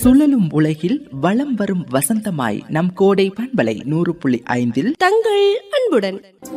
சுழலும் உலகில் வலம் வரும் வசந்தமாய் நம் கோடை பண்பலை நூறு புள்ளி ஐந்தில் தங்கள் அன்புடன்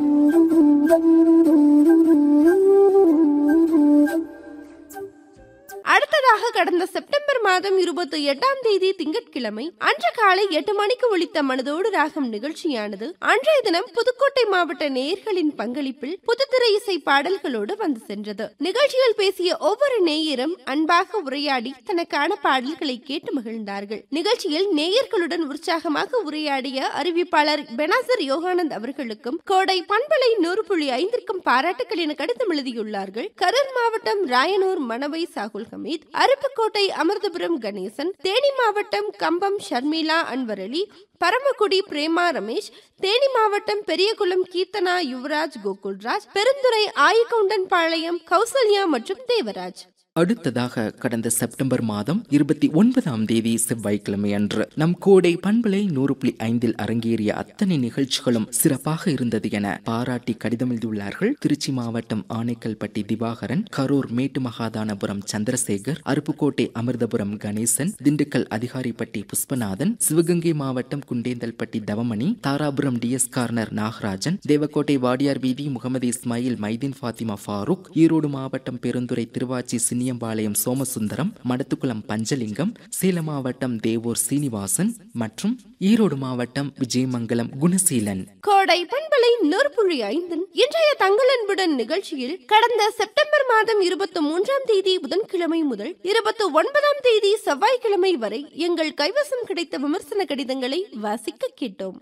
அடுத்ததாக கடந்த செப்டம்பர் மாதம் இருபத்தி எட்டாம் தேதி திங்கட்கிழமை அன்று காலை எட்டு மணிக்கு ஒலித்த மனதோடு ராகம் நிகழ்ச்சியானது அன்றைய தினம் புதுக்கோட்டை மாவட்ட நேயர்களின் பங்களிப்பில் புதுத்திரை இசை பாடல்களோடு வந்து சென்றது நிகழ்ச்சியில் பேசிய ஒவ்வொரு நேயரும் அன்பாக உரையாடி தனக்கான பாடல்களை கேட்டு மகிழ்ந்தார்கள் நிகழ்ச்சியில் நேயர்களுடன் உற்சாகமாக உரையாடிய அறிவிப்பாளர் பெனாசர் யோகானந்த் அவர்களுக்கும் கோடை பண்பலை நூறு புள்ளி ஐந்திற்கும் பாராட்டுக்கள் என கடிதம் எழுதியுள்ளார்கள் கரூர் மாவட்டம் ராயனூர் மணவை சாகுல் ஹமீத் அருப்புக்கோட்டை அமிர்தபுரம் கணேசன் தேனி மாவட்டம் கம்பம் ஷர்மிளா அன்வரலி பரமக்குடி பிரேமா ரமேஷ் தேனி மாவட்டம் பெரியகுளம் கீர்த்தனா யுவராஜ் கோகுல்ராஜ் பெருந்துறை ஆயிகவுண்டன் பாளையம் கௌசல்யா மற்றும் தேவராஜ் அடுத்ததாக கடந்த செப்டம்பர் மாதம் இருபத்தி ஒன்பதாம் தேதி செவ்வாய்க்கிழமை அன்று நம் கோடை பண்பலை நூறு புள்ளி ஐந்தில் அரங்கேறிய அத்தனை நிகழ்ச்சிகளும் சிறப்பாக இருந்தது என பாராட்டி கடிதம் எழுதியுள்ளார்கள் திருச்சி மாவட்டம் ஆனைக்கல்பட்டி திவாகரன் கரூர் மேட்டு மகாதானபுரம் சந்திரசேகர் அருப்புக்கோட்டை அமிர்தபுரம் கணேசன் திண்டுக்கல் அதிகாரிப்பட்டி புஷ்பநாதன் சிவகங்கை மாவட்டம் குண்டேந்தல்பட்டி தவமணி தாராபுரம் டிஎஸ் கார்னர் நாகராஜன் தேவக்கோட்டை வாடியார் வீதி முகமது இஸ்மாயில் மைதீன் ஃபாத்திமா ஃபாரூக் ஈரோடு மாவட்டம் பெருந்துறை திருவாச்சி சின்னியம்பாளையம் சோமசுந்தரம் மடத்துக்குளம் பஞ்சலிங்கம் சேலம் மாவட்டம் தேவூர் சீனிவாசன் மற்றும் ஈரோடு மாவட்டம் விஜயமங்கலம் குணசீலன் கோடை பண்பலை நூறு புள்ளி ஐந்தின் இன்றைய தங்கள் அன்புடன் நிகழ்ச்சியில் கடந்த செப்டம்பர் மாதம் இருபத்தி மூன்றாம் தேதி புதன்கிழமை முதல் இருபத்தி ஒன்பதாம் தேதி செவ்வாய்க்கிழமை வரை எங்கள் கைவசம் கிடைத்த விமர்சன கடிதங்களை வாசிக்க கேட்டோம்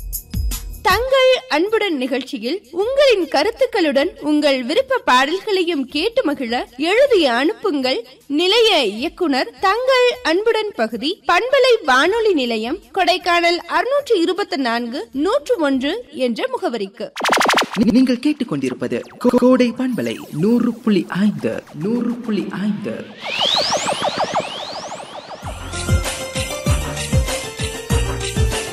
தங்கள் அன்புடன் நிகழ்ச்சியில் உங்களின் கருத்துக்களுடன் உங்கள் விருப்ப பாடல்களையும் கேட்டு மகிழ எழுதி அனுப்புங்கள் நிலைய இயக்குனர் தங்கள் அன்புடன் பகுதி பண்பலை வானொலி நிலையம் கொடைக்கானல் அறுநூற்று இருபத்தி நான்கு நூற்று ஒன்று என்ற முகவரிக்கு நீங்கள் கேட்டுக்கொண்டிருப்பது கோ- கோடை பண்பலை நூறு புள்ளி ஐந்து நூறு புள்ளி ஐந்து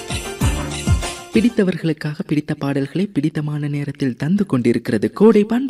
பிடித்தவர்களுக்காக பிடித்த பாடல்களை பிடித்தமான நேரத்தில் தந்து கொண்டிருக்கிறது கோடை பண்பலை